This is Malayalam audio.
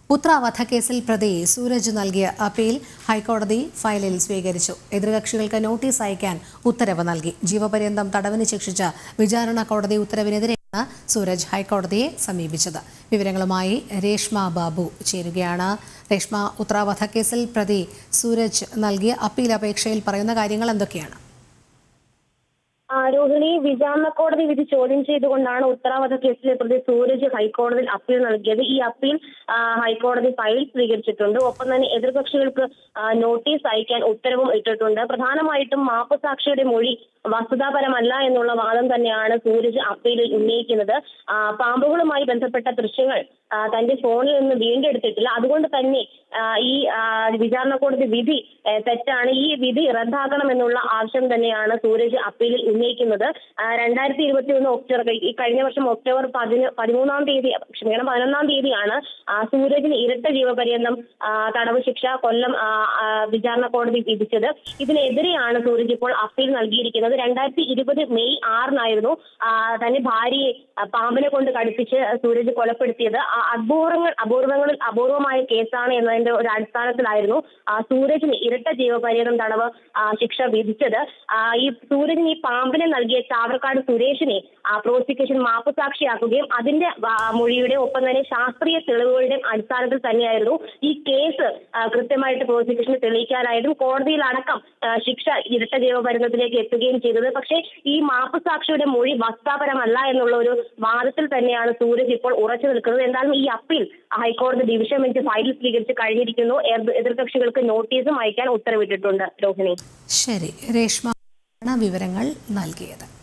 ഉത്ര വധക്കേസിൽ പ്രതി സൂരജ് നൽകിയ അപ്പീൽ ഹൈക്കോടതി ഫയലിൽ സ്വീകരിച്ചു എതിർകക്ഷികൾക്ക് നോട്ടീസ് അയക്കാൻ ഉത്തരവ് നൽകി ജീവപര്യന്തം തടവിന് ശിക്ഷിച്ച വിചാരണ കോടതി ഉത്തരവിനെതിരെയാണ് സൂരജ് ഹൈക്കോടതിയെ സമീപിച്ചത് വിവരങ്ങളുമായി രേഷ്മ ബാബു ചേരുകയാണ് രേഷ്മ ഉത്ര വധക്കേസിൽ പ്രതി സൂരജ് നൽകിയ അപ്പീൽ അപേക്ഷയിൽ പറയുന്ന കാര്യങ്ങൾ എന്തൊക്കെയാണ് ആ, രോഹിണി വിചാരണ കോടതി വിധി ചോദ്യം ചെയ്തുകൊണ്ടാണ് ഉത്തരവാദ കേസിലെ പ്രതി സൂരജ് ഹൈക്കോടതിയിൽ അപ്പീൽ നൽകിയത് ഈ അപ്പീൽ ആ, ഹൈക്കോടതി ഫയൽ സ്വീകരിച്ചിട്ടുണ്ട് ഒപ്പം തന്നെ എതിർകക്ഷികൾക്ക് ആ, നോട്ടീസ് അയക്കാൻ ഉത്തരവും ഇട്ടിട്ടുണ്ട് പ്രധാനമായിട്ടും മാപ്പുസാക്ഷിയുടെ മൊഴി വസ്തുതാപരമല്ല എന്നുള്ള വാദം തന്നെയാണ് സൂരജ് അപ്പീലിൽ ഉന്നയിക്കുന്നത് ആ, പാമ്പുകളുമായി ബന്ധപ്പെട്ട ദൃശ്യങ്ങൾ ആ, തന്റെ ഫോണിൽ നിന്ന് വീണ്ടെടുത്തിട്ടില്ല അതുകൊണ്ട് തന്നെ ആ, ഈ ആ, വിചാരണ കോടതി വിധി ഏ, തെറ്റാണ് ഈ വിധി റദ്ദാക്കണമെന്നുള്ള ആവശ്യം തന്നെയാണ് സൂരജ് അപ്പീലിൽ ഉന്നയിക്കുന്നത് ആ, രണ്ടായിരത്തി ഇരുപത്തി ഒന്ന് ഒക്ടോബർ ഈ കഴിഞ്ഞ വർഷം ഒക്ടോബർ പതിന പതിമൂന്നാം തീയതി ക്ഷമിക്കണം പതിനൊന്നാം തീയതിയാണ് ആ, സൂരജിന് ഇരട്ട ജീവപര്യന്തം ആ, തടവ് ശിക്ഷ കൊല്ലം ആ, ആ, വിചാരണ കോടതി വിധിച്ചത് ഇതിനെതിരെയാണ് സൂരജ് ഇപ്പോൾ അപ്പീൽ നൽകിയിരിക്കുന്നത് രണ്ടായിരത്തി ഇരുപത് മെയ് ആറിനായിരുന്നു ആ, തന്റെ ഭാര്യയെ ആ, പാമ്പിനെ കൊണ്ട് കടുപ്പിച്ച് സൂരജ് കൊലപ്പെടുത്തിയത് ആ, അപൂർവങ്ങൾ അപൂർവങ്ങളിൽ അപൂർവമായ കേസാണ് എന്നതിന്റെ ഒരു അടിസ്ഥാനത്തിലായിരുന്നു ആ, സൂരജിന് ഇരട്ട ജീവപര്യന്തം തടവ് ആ, ശിക്ഷ വിധിച്ചത് ആ, ഈ സൂരജിന് ഈ പാമ്പിനെ നൽകിയ ചാവറക്കാട് സുരേഷിനെ ആ, പ്രോസിക്യൂഷൻ മാപ്പുസാക്ഷിയാക്കുകയും അതിന്റെ ആ, മൊഴിയുടെ ഒപ്പം തന്നെ ശാസ്ത്രീയ തെളിവുകളുടെയും അടിസ്ഥാനത്തിൽ തന്നെയായിരുന്നു ഈ കേസ് ആ, കൃത്യമായിട്ട് പ്രോസിക്യൂഷന് തെളിയിക്കാനായിട്ടും കോടതിയിലടക്കം ആ, ശിക്ഷ ഇരട്ട ജീവപര്യന്തത്തിലേക്ക് എത്തുകയും ചെയ്തത് പക്ഷേ ഈ മാപ്പുസാക്ഷിയുടെ മൊഴി വസ്താപരമല്ല എന്നുള്ള ഒരു വാദത്തിൽ തന്നെയാണ് സൂരജ് ഇപ്പോൾ ഉറച്ചു നിൽക്കുന്നത് എന്തായാലും ഈ അപ്പീൽ ഹൈക്കോടതി ഡിവിഷൻ ബെഞ്ച് ഫയലിൽ സ്വീകരിച്ച് കഴിഞ്ഞിരിക്കുന്നു എതിർ- എതിർകക്ഷികൾക്ക് നോട്ടീസും അയക്കാൻ ഉത്തരവിട്ടിട്ടുണ്ട് രോഹിണി ശരി രേഷ്മ വിവരങ്ങൾ നൽകിയത്